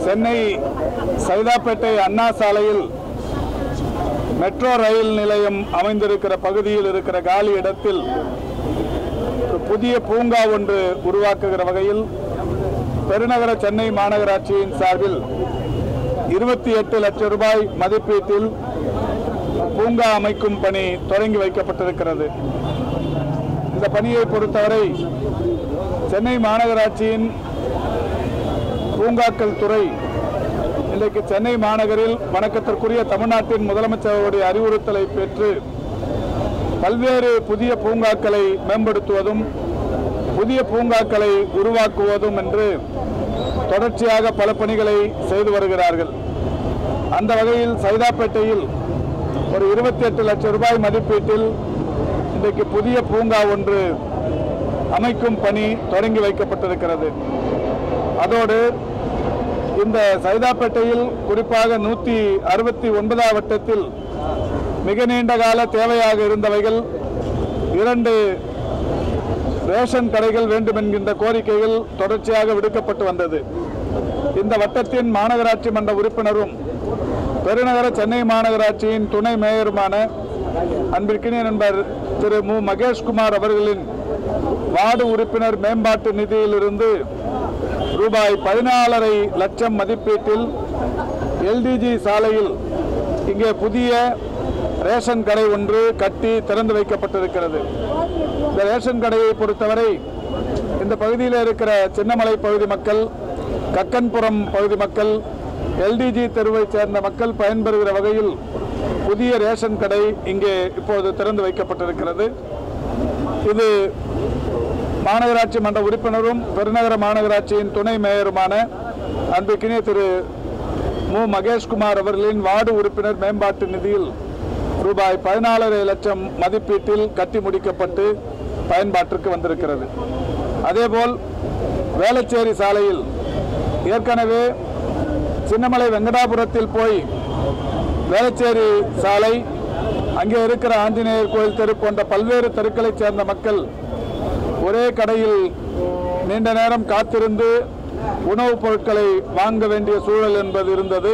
சென்னை சைதாப்பேட்டை அண்ணா சாலையில் metro rail நிலையம் அமைந்திருக்கிற பகுதியில் இருக்கிற காலி இடத்தில் ஒரு புதிய பூங்கா ஒன்று உருவாக்குகிற வகையில் பெருநகர சென்னை மாநகராட்சியின் சார்பில் இருபத்தி எட்டு லட்சம் ரூபாய் மதிப்பீட்டில் பூங்கா அமைக்கும் பணி தொடங்கி வைக்கப்பட்டிருக்கிறது இந்த பணியை பொறுத்தவரை சென்னை மாநகராட்சியின் பூங்காக்கள் துறை இன்றைக்கு சென்னை மாநகரில் வணக்கத்திற்குரிய தமிழ்நாட்டின் முதலமைச்சருடைய அறிவுறுத்தலை பெற்று பல்வேறு புதிய பூங்காக்களை மேம்படுத்துவதும் புதிய பூங்காக்களை உருவாக்குவதும் என்று தொடர்ச்சியாக பல பணிகளை செய்து வருகிறார்கள் அந்த வகையில் சைதாப்பேட்டையில் ஒரு இருபத்தி எட்டு லட்சம் ரூபாய் மதிப்பீட்டில் இன்றைக்கு புதிய பூங்கா ஒன்று அமைக்கும் பணி தொடங்கி வைக்கப்பட்டிருக்கிறது அதோடு இந்த சைதாப்பேட்டையில் குறிப்பாக நூற்றி அறுபத்தி ஒன்பதாம் வட்டத்தில் மிக நீண்ட கால தேவையாக இருந்தவைகள் இரண்டு ரேஷன் கடைகள் வேண்டும் என்கின்ற கோரிக்கைகள் தொடர்ச்சியாக விடுக்கப்பட்டு வந்தது இந்த வட்டத்தின் மாநகராட்சி மன்ற உறுப்பினரும் பெருநகர சென்னை மாநகராட்சியின் துணை மேயருமான அன்பிற்கினிய நண்பர் திரு மு மகேஷ்குமார் அவர்களின் வார்டு உறுப்பினர் மேம்பாட்டு நிதியிலிருந்து ரூபாய் பதினாலரை லட்சம் மதிப்பீட்டில் எல்டிஜி சாலையில் இங்கே புதிய ரேஷன் கடை ஒன்று கட்டி திறந்து வைக்கப்பட்டிருக்கிறது இந்த ரேஷன் கடையை பொறுத்தவரை இந்த பகுதியில் இருக்கிற சின்னமலை பகுதி மக்கள் கக்கன்புரம் பகுதி மக்கள் எல்டிஜி தெருவைச் சேர்ந்த மக்கள் பயன்பெறுகிற வகையில் புதிய ரேஷன் கடை இங்கே இப்போது திறந்து வைக்கப்பட்டிருக்கிறது இது மாநகராட்சி மன்ற உறுப்பினரும் பெருநகர மாநகராட்சியின் துணை மேயருமான அன்பிற்கினிய திரு மு மகேஷ்குமார் அவர்களின் வார்டு உறுப்பினர் மேம்பாட்டு நிதியில் ரூபாய் பதினாலரை லட்சம் மதிப்பீட்டில் கட்டி முடிக்கப்பட்டு பயன்பாட்டிற்கு வந்திருக்கிறது அதேபோல் வேளச்சேரி சாலையில் ஏற்கனவே சின்னமலை வெங்கடாபுரத்தில் போய் வேளச்சேரி சாலை அங்கே இருக்கிற ஆஞ்சநேயர் கோயில் தெரு போன்ற பல்வேறு தெருக்களைச் சேர்ந்த மக்கள் ஒரே கடையில் நீண்ட நேரம் காத்திருந்து உணவுப் பொருட்களை வாங்க வேண்டிய சூழல் என்பது இருந்தது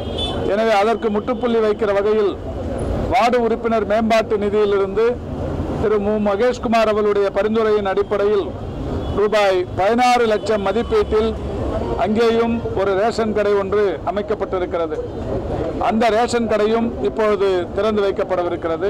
எனவே அதற்கு முற்றுப்புள்ளி வைக்கிற வகையில் வார்டு உறுப்பினர் மேம்பாட்டு நிதியிலிருந்து திரு மு மகேஷ்குமார் அவர்களுடைய பரிந்துரையின் அடிப்படையில் ரூபாய் பதினாறு லட்சம் மதிப்பீட்டில் அங்கேயும் ஒரு ரேஷன் கடை ஒன்று அமைக்கப்பட்டிருக்கிறது அந்த ரேஷன் கடையும் இப்பொழுது திறந்து வைக்கப்படவிருக்கிறது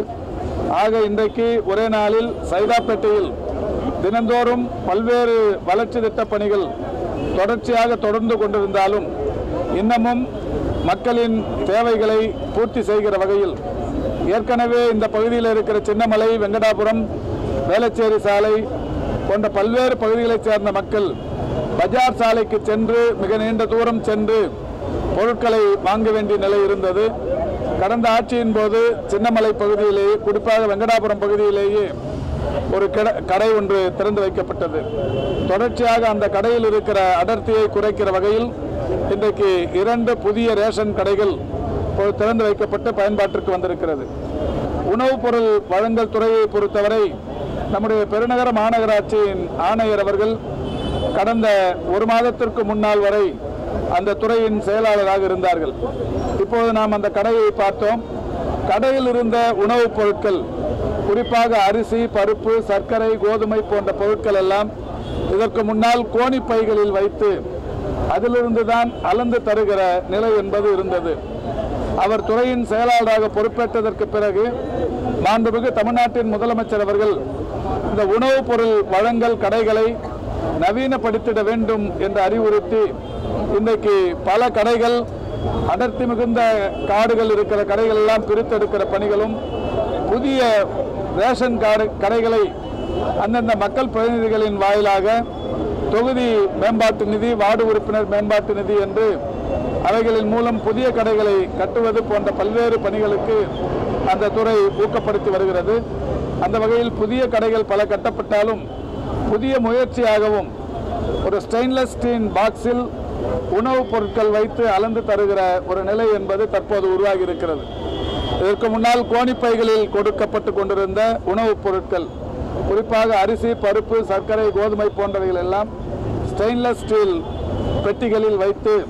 ஆக இன்றைக்கு ஒரே நாளில் சைதாப்பேட்டையில் தினந்தோறும் பல்வேறு வளர்ச்சி திட்ட பணிகள் தொடர்ச்சியாக தொடர்ந்து கொண்டிருந்தாலும் இன்னமும் மக்களின் தேவைகளை பூர்த்தி செய்கிற வகையில் ஏற்கனவே இந்த பகுதியில் இருக்கிற சின்னமலை வெங்கடாபுரம் வேளச்சேரி சாலை போன்ற பல்வேறு பகுதிகளைச் சேர்ந்த மக்கள் பஜார் சாலைக்கு சென்று மிக நீண்ட தூரம் சென்று பொருட்களை வாங்க வேண்டிய நிலை இருந்தது கடந்த ஆட்சியின் போது சின்னமலை பகுதியிலேயே குறிப்பாக வெங்கடாபுரம் பகுதியிலேயே ஒரு கிட- கடை ஒன்று திறந்து வைக்கப்பட்டது தொடர்ச்சியாக அந்த கடையில் இருக்கிற அடர்த்தியை குறைக்கிற வகையில் இன்றைக்கு இரண்டு புதிய ரேஷன் கடைகள் இப்போது திறந்து வைக்கப்பட்டு பயன்பாட்டிற்கு வந்திருக்கிறது உணவுப் பொருள் வழங்கல் துறையை பொறுத்தவரை நம்முடைய பெருநகர மாநகராட்சியின் ஆணையர் அவர்கள் கடந்த ஒரு மாதத்திற்கு முன்னால் வரை அந்த துறையின் செயலாளராக இருந்தார்கள் இப்போது நாம் அந்த கடையை பார்த்தோம் கடையில் இருந்த உணவுப் பொருட்கள் குறிப்பாக அரிசி பருப்பு சர்க்கரை கோதுமை போன்ற பொருட்கள் எல்லாம் இதற்கு முன்னால் கோணி பைகளில் வைத்து அதிலிருந்து தான் அளந்து தருகிற நிலை என்பது இருந்தது அவர் துறையின் செயலாளராக பொறுப்பேற்றதற்கு பிறகு மாண்புமிகு தமிழ்நாட்டின் முதலமைச்சர் அவர்கள் இந்த உணவுப் பொருள் வழங்கல் கடைகளை நவீனப்படுத்திட வேண்டும் என்று அறிவுறுத்தி இன்றைக்கு பல கடைகள் அடர்த்தி மிகுந்த காடுகள் இருக்கிற கடைகள் எல்லாம் பிரித்தெடுக்கிற பணிகளும் புதிய ரேஷன் கார்டு கடைகளை அந்தந்த மக்கள் பிரதிநிதிகளின் வாயிலாக தொகுதி மேம்பாட்டு நிதி வார்டு உறுப்பினர் மேம்பாட்டு நிதி என்று அவைகளின் மூலம் புதிய கடைகளை கட்டுவது போன்ற பல்வேறு பணிகளுக்கு அந்த துறை ஊக்கப்படுத்தி வருகிறது அந்த வகையில் புதிய கடைகள் பல கட்டப்பட்டாலும் புதிய முயற்சியாகவும் ஒரு ஸ்டெயின்லெஸ் ஸ்டீல் பாக்ஸில் உணவுப் பொருட்கள் வைத்து அளந்து தருகிற ஒரு நிலை என்பது தற்போது உருவாகி இருக்கிறது இதற்கு முன்னால் கோணிப்பைகளில் கொடுக்கப்பட்டு கொண்டிருந்த உணவுப் பொருட்கள் குறிப்பாக அரிசி பருப்பு சர்க்கரை கோதுமை போன்றவைகள் எல்லாம் ஸ்டெயின்லெஸ் ஸ்டீல் பெட்டிகளில் வைத்து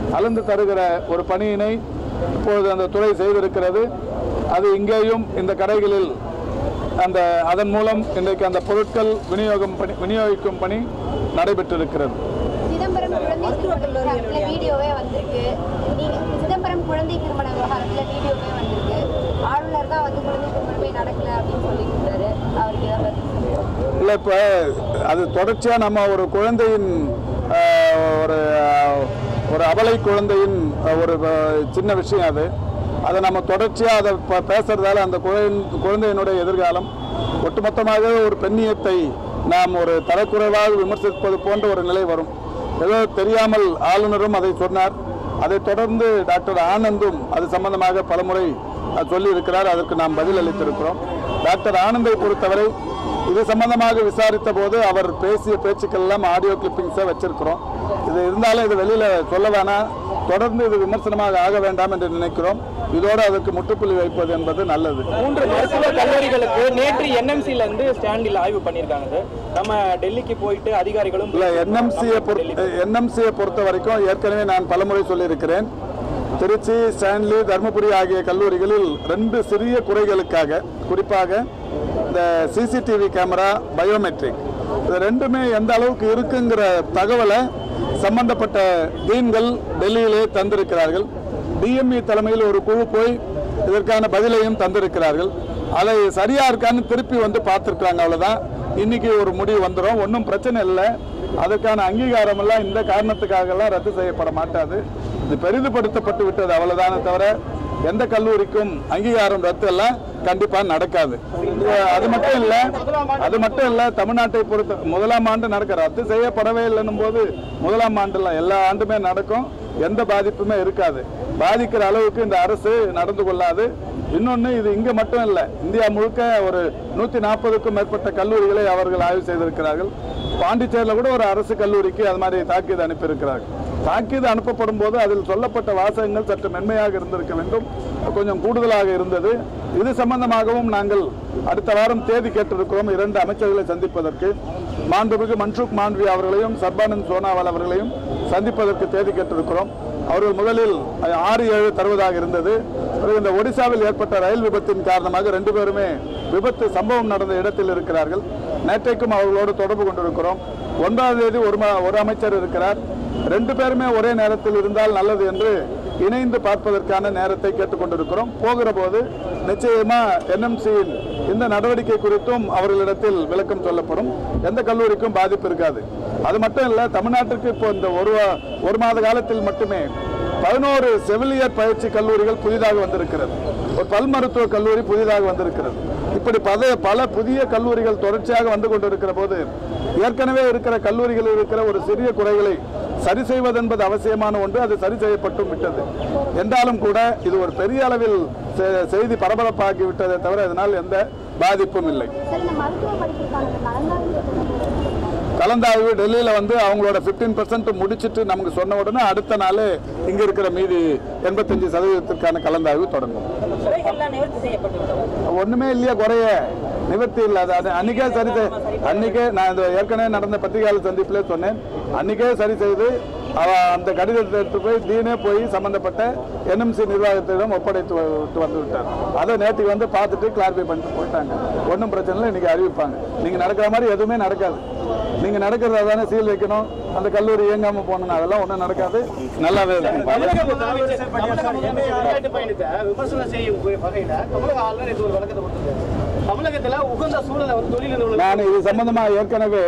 அளந்து தருகிற ஒரு பணியினை இப்பொழுது அந்த துறை செய்திருக்கிறது அது இங்கேயும் இந்த கடைகளில் அந்த அதன் மூலம் இன்றைக்கு அந்த பொருட்கள் விநியோகம் பணி விநியோகிக்கும் பணி நடைபெற்றிருக்கிறது சிதம்பரம் குழந்தை திருமண விவகாரத்துல வீடியோவே வந்திருக்கு நீங்க சிதம்பரம் குழந்தை திருமண விவகாரத்துல வீடியோவே வந்திருக்கு ஆளுநர் தான் வந்து குழந்தை திருமணமே நடக்கல அப்படின்னு சொல்லிட்டு இருந்தாரு அவருக்கு ஏதாவது இல்லை இப்போ அது தொடர்ச்சியாக நம்ம ஒரு குழந்தையின் ஆஹ், ஒரு ஆஹ், ஒரு அபலை குழந்தையின் ஆஹ், ஒரு ஆஹ், சின்ன விஷயம் அது அதை நம்ம தொடர்ச்சியாக அதை ப- பேசுறதால அந்த குழந்தை குழந்தையினுடைய எதிர்காலம் ஒட்டுமொத்தமாக ஒரு பெண்ணியத்தை நாம் ஒரு தரக்குறைவாக விமர்சிப்பது போன்ற ஒரு நிலை வரும் ஏதோ தெரியாமல் ஆளுநரும் அதை சொன்னார் அதைத் தொடர்ந்து டாக்டர் ஆனந்தும் அது சம்பந்தமாக பலமுறை அது சொல்லியிருக்கிறார் அதற்கு நாம் பதில் அளித்திருக்கிறோம் டாக்டர் ஆனந்தை பொறுத்தவரை இது சம்பந்தமாக விசாரித்த போது அவர் பேசிய பேச்சுக்கள் எல்லாம் ஆடியோ கிளிப்பிங்ஸை வச்சிருக்கிறோம் இது இருந்தாலும் இது வெளியில சொல்ல வேணாம் தொடர்ந்து இது விமர்சனமாக ஆக வேண்டாம் என்று நினைக்கிறோம் இதோடு அதற்கு முற்றுப்புள்ளி வைப்பது என்பது நல்லது மூன்று மருத்துவ கல்லூரிகளுக்கு நேற்று என்எம்சில இருந்து ஸ்டாண்டில் ஆய்வு பண்ணியிருக்காங்க சார் நம்ம டெல்லிக்கு போயிட்டு அதிகாரிகளும் இல்ல என்எம்சியை பொறுத்த என்எம்சியை பொறுத்த வரைக்கும் ஏற்கனவே நான் பலமுறை சொல்லியிருக்கிறேன் திருச்சி ஸ்டான்லி தருமபுரி ஆகிய கல்லூரிகளில் ரெண்டு சிறிய குறைகளுக்காக குறிப்பாக இந்த சிசிடிவி கேமரா பயோமெட்ரிக் இது ரெண்டுமே எந்த அளவுக்கு இருக்குங்கிற தகவலை சம்பந்தப்பட்ட டீன்கள் டெல்லியிலே தந்திருக்கிறார்கள் டிஎம்இ தலைமையில் ஒரு குழு போய் இதற்கான பதிலையும் தந்திருக்கிறார்கள் அதை சரியா இருக்கான்னு திருப்பி வந்து பார்த்துருக்காங்க அவ்வளவுதான் இன்னைக்கு ஒரு முடிவு வந்துடும் ஒன்றும் பிரச்சனை இல்லை அதற்கான அங்கீகாரம் எல்லாம் இந்த காரணத்துக்காக எல்லாம் ரத்து செய்யப்பட மாட்டாது இது பெரிதுபடுத்தப்பட்டு விட்டது அவ்வளவுதானே தவிர எந்த கல்லூரிக்கும் அங்கீகாரம் ரத்து எல்லாம் கண்டிப்பா நடக்காது இது அது மட்டும் இல்ல அது மட்டும் இல்ல தமிழ்நாட்டை பொறுத்த முதலாம் ஆண்டு நடக்க ரத்து செய்யப்படவே இல்லைன்னும் போது முதலாம் ஆண்டுல எல்லா ஆண்டுமே நடக்கும் எந்த பாதிப்புமே இருக்காது பாதிக்கிற அளவுக்கு இந்த அரசு நடந்து கொள்ளாது இன்னொன்று இது இங்கே மட்டும் இல்லை இந்தியா முழுக்க ஒரு நூற்றி நாற்பதுக்கும் மேற்பட்ட கல்லூரிகளை அவர்கள் ஆய்வு செய்திருக்கிறார்கள் பாண்டிச்சேரியில் கூட ஒரு அரசு கல்லூரிக்கு அது மாதிரி தாக்கீது அனுப்பியிருக்கிறார்கள் தாக்கீது அனுப்பப்படும் போது அதில் சொல்லப்பட்ட வாசகங்கள் சற்று மென்மையாக இருந்திருக்க வேண்டும் கொஞ்சம் கூடுதலாக இருந்தது இது சம்பந்தமாகவும் நாங்கள் அடுத்த வாரம் தேதி கேட்டிருக்கிறோம் இரண்டு அமைச்சர்களை சந்திப்பதற்கு மாண்புமிகு மன்சுக் மாண்வி அவர்களையும் சர்பானந்த் சோனாவால் அவர்களையும் சந்திப்பதற்கு தேதி கேட்டிருக்கிறோம் அவர்கள் முதலில் ஆறு ஏழு தருவதாக இருந்தது பிறகு இந்த ஒடிசாவில் ஏற்பட்ட ரயில் விபத்தின் காரணமாக ரெண்டு பேருமே விபத்து சம்பவம் நடந்த இடத்தில் இருக்கிறார்கள் நேற்றைக்கும் அவர்களோடு தொடர்பு கொண்டிருக்கிறோம் ஒன்றாம் தேதி ஒரு ம- ஒரு அமைச்சர் இருக்கிறார் ரெண்டு பேருமே ஒரே நேரத்தில் இருந்தால் நல்லது என்று இணைந்து பார்ப்பதற்கான நேரத்தை கேட்டுக்கொண்டிருக்கிறோம் போகிற போது நிச்சயமா என்எம்சியின் இந்த நடவடிக்கை குறித்தும் அவர்களிடத்தில் விளக்கம் சொல்லப்படும் எந்த கல்லூரிக்கும் பாதிப்பு இருக்காது அது மட்டும் இல்ல தமிழ்நாட்டிற்கு இப்போ இந்த ஒரு வா- ஒரு மாத காலத்தில் மட்டுமே பதினோரு செவிலியர் பயிற்சி கல்லூரிகள் புதிதாக வந்திருக்கிறது ஒரு பல் மருத்துவ கல்லூரி புதிதாக வந்திருக்கிறது இப்படி பல பல புதிய கல்லூரிகள் தொடர்ச்சியாக வந்து கொண்டிருக்கிற போது ஏற்கனவே இருக்கிற கல்லூரிகளில் இருக்கிற ஒரு சிறிய குறைகளை சரி செய்வதென்பது அவசியமான ஒன்று அது சரி செய்யப்பட்டும் விட்டது என்றாலும் கூட இது ஒரு பெரிய அளவில் செ- செய்தி பரபரப்பாகி விட்டதை தவிர இதனால் எந்த பாதிப்பும் இல்லை சார் இந்த மருத்துவ படிப்புக்கான கலந்தாய்வு கலந்தாய்வு டெல்லியில் வந்து அவங்களோட 15% பர்சன்ட் முடிச்சிட்டு நமக்கு சொன்ன உடனே அடுத்த நாள் இங்க இருக்கிற மீதி எண்பத்தஞ்சு சதவீதத்திற்கான கலந்தாய்வு தொடங்கும் குறைகள்லாம் நிவர்த்தி செய்யப்பட்டுவிட்டது ஒண்ணுமே இல்லையா குறைய நிவர்த்தி இல்லை அது அது அன்னைக்கே சரி செய் அன்னைக்கே நான் இந்த ஏற்கனவே நடந்த பத்திரிகையாளர் சந்திப்பிலே சொன்னேன் அன்னைக்கே சரி செய்து அவ அந்த கடிதத்தை எடுத்து போய் டீனே போய் சம்பந்தப்பட்ட என்எம்சி நிர்வாகத்திடம் ஒப்படைத்து வ- விட்டு வந்து விட்டார் அதை நேற்றுக்கு வந்து பார்த்துட்டு கிளாரிஃபை பண்ணிட்டு போயிட்டாங்க ஒன்றும் பிரச்சனை இல்லை இன்னைக்கு அறிவிப்பாங்க நீங்க நடக்கிற மாதிரி எதுவுமே நடக்காது நீங்க நடக்கிறதா தானே சீல் வைக்கணும் அந்த கல்லூரி இயங்காம போகணும் அதெல்லாம் ஒன்றும் நடக்காது நல்லாவே இருக்கும் தமிழக முதலமைச்சர் தமிழக முதலமைச்சர் வெளிநாட்டு பயணத்தை விமர்சனம் செய்யும் வகையில தமிழக ஆளுநர் இது ஒரு விளக்கத்தை கொடுத்தது தமிழகத்துல உகந்த சூழலை வந்து தொழில் நிறுவனம் நான் இது சம்பந்தமாக ஏற்கனவே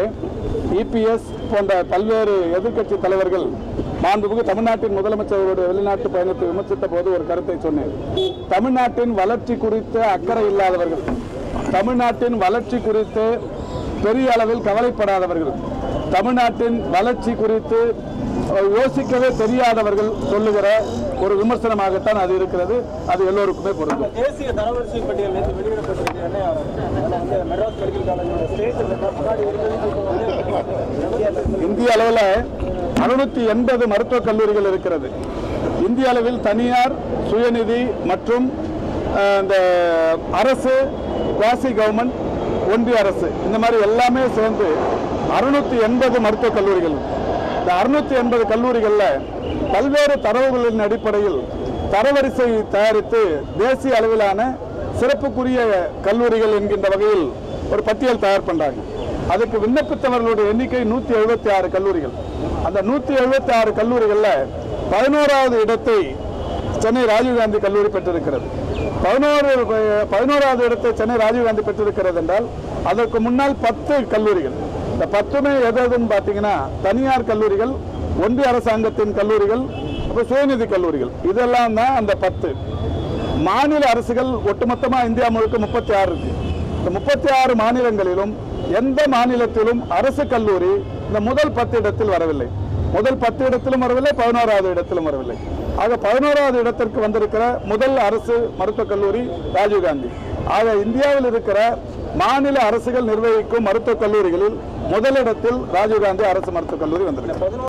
இபிஎஸ் போன்ற பல்வேறு எதிர்க்கட்சி தலைவர்கள் மாண்புமிகு தமிழ்நாட்டின் முதலமைச்சர்களுடைய வெளிநாட்டு பயணத்தை விமர்சித்த போது ஒரு கருத்தை சொன்னேன் தமிழ்நாட்டின் வளர்ச்சி குறித்து அக்கறை இல்லாதவர்கள் தமிழ்நாட்டின் வளர்ச்சி குறித்து பெரிய அளவில் கவலைப்படாதவர்கள் தமிழ்நாட்டின் வளர்ச்சி குறித்து அஹ், யோசிக்கவே தெரியாதவர்கள் சொல்லுகிற ஒரு விமர்சனமாகத்தான் அது இருக்கிறது அது எல்லோருக்குமே பொருந்தும் தேசிய தரவரிசை பட்டியல் நேற்று வெளியிடப்பட்டிருக்கு என்ன வந்து மெட்ராஸ் மெடிக்கல் காலேஜோட ஸ்டேட் முன்னாடி இருக்கிறது இந்திய அளவில் அறுநூத்தி எண்பது மருத்துவக் கல்லூரிகள் இருக்கிறது இந்திய அளவில் தனியார் சுயநிதி மற்றும் அஹ், இந்த அரசு குவாசி கவர்மெண்ட் ஒன்றிய அரசு இந்த மாதிரி எல்லாமே சேர்ந்து அறுநூத்தி எண்பது மருத்துவக் கல்லூரிகள் இந்த அறுநூத்தி எண்பது கல்லூரிகளில் பல்வேறு தரவுகளின் அடிப்படையில் தரவரிசை தயாரித்து தேசிய அளவிலான சிறப்புக்குரிய கல்லூரிகள் என்கின்ற வகையில் ஒரு பட்டியல் தயார் பண்றாங்க அதுக்கு விண்ணப்பித்தவர்களுடைய எண்ணிக்கை நூத்தி எழுபத்தி ஆறு கல்லூரிகள் அந்த நூத்தி எழுபத்தி ஆறு கல்லூரிகளில் பதினோராவது இடத்தை சென்னை ராஜீவ்காந்தி கல்லூரி பெற்றிருக்கிறது பதினோரு பதினோராவது இடத்தை சென்னை ராஜீவ்காந்தி பெற்றிருக்கிறது என்றால் அதற்கு முன்னால் பத்து கல்லூரிகள் இந்த பத்துமே எது எதுன்னு பார்த்தீங்கன்னா தனியார் கல்லூரிகள் ஒன்றிய அரசாங்கத்தின் கல்லூரிகள் அப்புறம் சுயநிதி கல்லூரிகள் இதெல்லாம் தான் அந்த பத்து மாநில அரசுகள் ஒட்டுமொத்தமா இந்தியா முழுக்க முப்பத்தி ஆறு இருக்கு இந்த முப்பத்தி ஆறு மாநிலங்களிலும் எந்த மாநிலத்திலும் அரசு கல்லூரி இந்த முதல் பத்து இடத்தில் வரவில்லை முதல் பத்து இடத்திலும் வரவில்லை பதினோராவது இடத்திலும் வரவில்லை ஆக பதினோராவது இடத்திற்கு வந்திருக்கிற முதல் அரசு மருத்துவக் கல்லூரி ராஜீவ்காந்தி ஆக இந்தியாவில் இருக்கிற மாநில அரசுகள் நிர்வகிக்கும் மருத்துவக் கல்லூரிகளில் முதலிடத்தில் ராஜீவ்காந்தி அரசு மருத்துவக் கல்லூரி வந்திருக்கு